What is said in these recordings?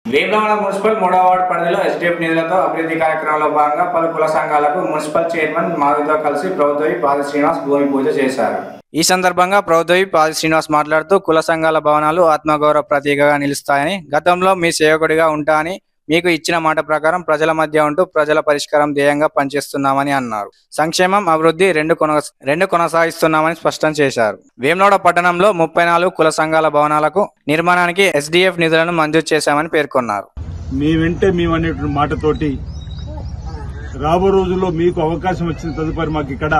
Vemulawada municipal మూడవ ward పరిధిలో SDF నిధులతో అభివృద్ధి కార్యక్రమంలో భాగంగా పలు కుల సంఘాలకు మున్సిపల్ చైర్మన్ మాధవితో కలిసి ప్రభుత్వ పాది శ్రీనివాస్ భూమి పూజ చేశారు ఈ సందర్భంగా ప్రభుత్వ పాది శ్రీనివాస్ మాట్లాడుతూ కుల సంఘాల భవనాలు ఆత్మగౌరవ ప్రతీకగా నిలుస్తాయని గతంలో మీ సేవకుడిగా ఉంటా అని మీకు ఇచ్చిన మాట ప్రకారం ప్రజల మధ్య ఉంటూ ప్రజల పరిష్కారం ధ్యేయంగా పనిచేస్తున్నామని అన్నారు సంక్షేమం అభివృద్ధి రెండు కొన రెండు కొనసాగిస్తున్నామని స్పష్టం చేశారు వేములవాడ పట్టణంలో ముప్పై నాలుగు కుల సంఘాల భవనాలకు నిర్మాణానికి ఎస్డిఎఫ్ నిధులను మంజూరు చేశామని పేర్కొన్నారు మీ వెంటే మేము అనేటువంటి మాటతోటి రాబో రోజుల్లో మీకు అవకాశం వచ్చిన తదుపరి మాకు ఇక్కడ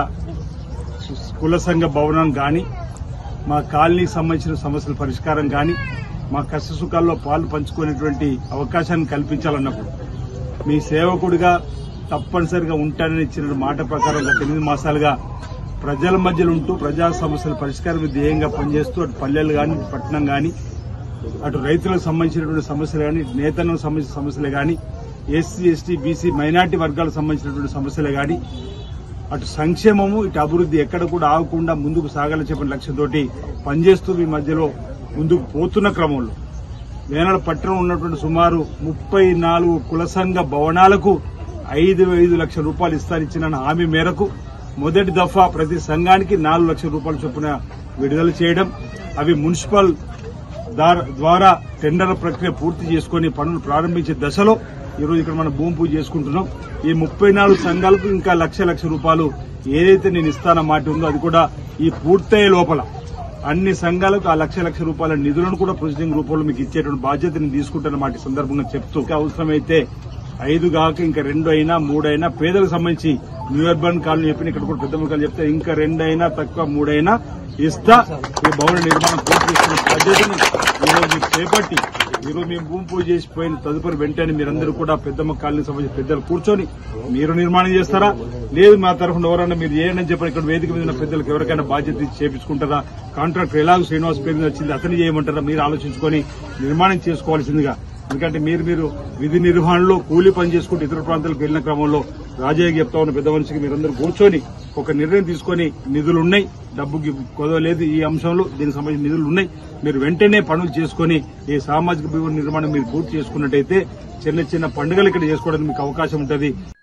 కుల సంఘ భవనం కానీ మా కాలనీకి సంబంధించిన సమస్యల పరిష్కారం కానీ మా కష్ట సుఖాల్లో పాలు పంచుకునేటువంటి అవకాశాన్ని కల్పించాలన్నప్పుడు మీ సేవకుడిగా తప్పనిసరిగా ఉంటానని ఇచ్చిన మాట ప్రకారం గత ఎనిమిది మాసాలుగా ప్రజల మధ్యలో ఉంటూ ప్రజా సమస్యల పరిష్కారం ధ్యేయంగా పనిచేస్తూ అటు పల్లెలు కానీ పట్టణం కానీ అటు రైతులకు సంబంధించినటువంటి సమస్యలు కానీ నేతలకు సంబంధించిన సమస్యలు కానీ ఎస్సీ ఎస్టీ బీసీ మైనార్టీ వర్గాలకు సంబంధించినటువంటి సమస్యలు కానీ అటు సంక్షేమము ఇటు అభివృద్ధి ఎక్కడ కూడా ఆగకుండా ముందుకు సాగాలని చెప్పిన లక్ష్యంతో పనిచేస్తూ మీ మధ్యలో ముందుకు పోతున్న క్రమంలో వేనాడు పట్టణం ఉన్నటువంటి సుమారు ముప్పై నాలుగు కుల సంఘ భవనాలకు ఐదు ఐదు లక్షల రూపాయలు ఇస్తానిచ్చిన హామీ మేరకు మొదటి దఫా ప్రతి సంఘానికి నాలుగు లక్షల రూపాయల చొప్పున విడుదల చేయడం అవి మున్సిపల్ దార- ద్వారా టెండర్ ప్రక్రియ పూర్తి చేసుకుని పనులు ప్రారంభించే దశలో ఈరోజు ఇక్కడ మనం భూమి పూజ చేసుకుంటున్నాం ఈ ముప్పై నాలుగు సంఘాలకు ఇంకా లక్ష లక్ష రూపాయలు ఏదైతే నేను ఇస్తాన మాట ఉందో అది కూడా ఈ పూర్తయ్యే లోపల అన్ని సంఘాలకు ఆ లక్ష లక్ష రూపాయల నిధులను కూడా ప్రొసీడింగ్ రూపంలో మీకు ఇచ్చేటువంటి బాధ్యత నేను తీసుకుంటున్న మాట ఈ సందర్భంగా చెప్తూ ఇంకా అవసరమైతే ఐదు కాక ఇంకా రెండు అయినా మూడైనా పేదలకు సంబంధించి న్యూ అర్బన్ కాలనీ చెప్పిన ఇక్కడ కూడా పెద్ద ముఖాలు చెప్తే ఇంకా రెండు అయినా తక్కువ మూడైనా ఇస్తా ఈ భవన నిర్మాణం పూర్తి చేస్తున్న బాధ్యతని ఈరోజు మీకు చేపట్టి ఈరోజు మేము భూమి పూజ చేసిపోయిన తదుపరి వెంటనే మీరందరూ కూడా పెద్దమ్మ కాలనీ సంబంధించిన పెద్దలు కూర్చొని మీరు నిర్మాణం చేస్తారా లేదు మా తరఫున ఎవరైనా మీరు చేయండి అని చెప్పి ఇక్కడ వేదిక మీద ఉన్న పెద్దలకు ఎవరికైనా బాధ్యత ఇచ్చి చేపించుకుంటారా కాంట్రాక్టర్ ఎలాగో శ్రీనివాస్ పేరు మీద వచ్చింది అతను చేయమంటారా మీరు ఆలోచించుకొని నిర్మాణం చేసుకోవాల్సిందిగా ఎందుకంటే మీరు మీరు విధి నిర్వహణలో కూలీ పని చేసుకుంటూ ఇతర ప్రాంతాలకు వెళ్లిన క్రమంలో రాజయ్య చెప్తా ఉన్న పెద్ద మనిషికి మీరందరూ కూర్చొని ఒక నిర్ణయం తీసుకొని నిధులు ఉన్నాయి డబ్బుకి కొదవలేదు ఈ అంశంలో దీనికి సంబంధించిన నిధులు ఉన్నాయి మీరు వెంటనే పనులు చేసుకొని ఈ సామాజిక భవన నిర్మాణం మీరు పూర్తి చేసుకున్నట్టయితే చిన్న చిన్న పండుగలు ఇక్కడ చేసుకోవడానికి మీకు అవకాశం ఉంటుంది